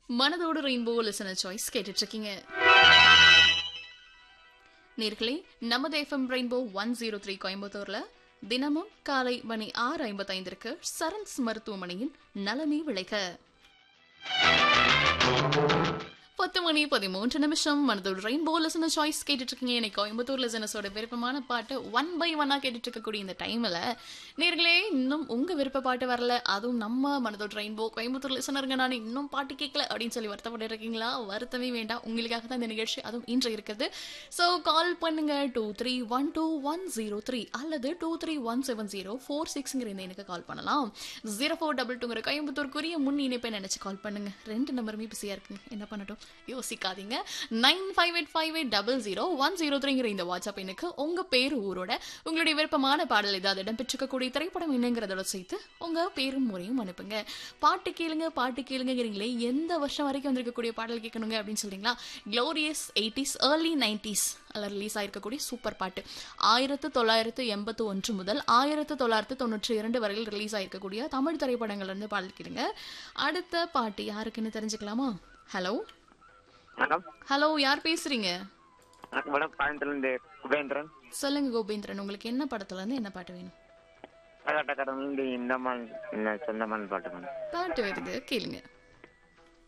மனதோடு rainbow listener choice கேட்டுட்டு இருக்கீங்க நேர்களே நமது F M rainbow one zero three கோயம்புத்தூர்ல தினமும் காலை மணி ஆறு ஐம்பத்தைந்திற்கு சரண்ஸ் மருத்துவமனையின் நலனே விளைக பத்து மணி பதிமூன்று நிமிஷம் மனதோடு ரெயின்போ லிசனர் சாய்ஸ் கேட்டுட்டு இருக்கீங்க எனக்கு கோயம்புத்தூர் லிசனஸோட விருப்பமான பாட்டு ஒன் பை ஒன்னா கேட்டுட்டு இருக்கக்கூடிய இந்த டைம்ல நேர்களே இன்னும் உங்க விருப்ப பாட்டு வரல அதுவும் நம்ம மனதோடு ரெயின்போ கோயம்புத்தூர் லிசனருங்க நான் இன்னும் பாட்டு கேட்கல அப்படின்னு சொல்லி வருத்தப்பட்டு இருக்கீங்களா வருத்தமே வேண்டாம் உங்களுக்காக தான் இந்த நிகழ்ச்சி அதுவும் இன்று இருக்குது ஸோ கால் பண்ணுங்க two three one two one zero three அல்லது two three one seven zero four சிக்ஸ்ங்கிற இந்த எனக்கு கால் பண்ணலாம் ஜீரோ ஃபோர் டபுள் டூங்கிற கோயம்புத்தூருக்குரிய முன் இணைப்பை நினைச்சு கால் பண்ணுங்க ரெண்டு நம்பருமே பிஸியா இருக்குங்க என்ன பண்ணட்டும் யோசிக்காதீங்க nine five eight five eight double zero one zero த்ரீங்கிற இந்த வாட்ஸ்அப் எண்ணுக்கு உங்க பேர் ஊரோட உங்களுடைய விருப்பமான பாடல் ஏதாவது இடம்பெற்றிருக்கக்கூடிய திரைப்படம் என்னங்கிறதோட சேர்த்து உங்க பேரும் முறையும் அனுப்புங்க பாட்டு கேளுங்க பாட்டு கேளுங்கிறீங்களே எந்த வருஷம் வரைக்கும் வந்திருக்கக்கூடிய பாடல் கேட்கணுங்க அப்படின்னு சொல்றீங்களா க்ளோரியஸ் எயிட்டிஸ் ஏர்லி நைன்டிஸ் அதில் ரிலீஸ் ஆயிருக்கக்கூடிய சூப்பர் பாட்டு ஆயிரத்து தொள்ளாயிரத்து எண்பத்து ஒன்று முதல் ஆயிரத்து தொள்ளாயிரத்து தொண்ணூற்றி இரண்டு வரையில் ரிலீஸ் ஆயிருக்கக்கூடிய தமிழ் திரைப்படங்கள்ல இருந்து பாடல் கேளுங்க அடுத்த பாட்டு யாருக்குன்னு தெரிஞ்சுக்கலாமா ஹலோ வணக்கம் ஹலோ யார் பேசுறீங்க வணக்கம் மேடம் கோயம்புத்தூர்லேருந்து குபேந்திரன் சொல்லுங்க கோபேந்திரன் உங்களுக்கு என்ன படத்துல இருந்து என்ன பாட்டு வேணும் கர்நாடகா இந்த மாதிரி இந்த சொந்த மாதிரி பாட்டு மேடம் பாட்டு வருது கேளுங்க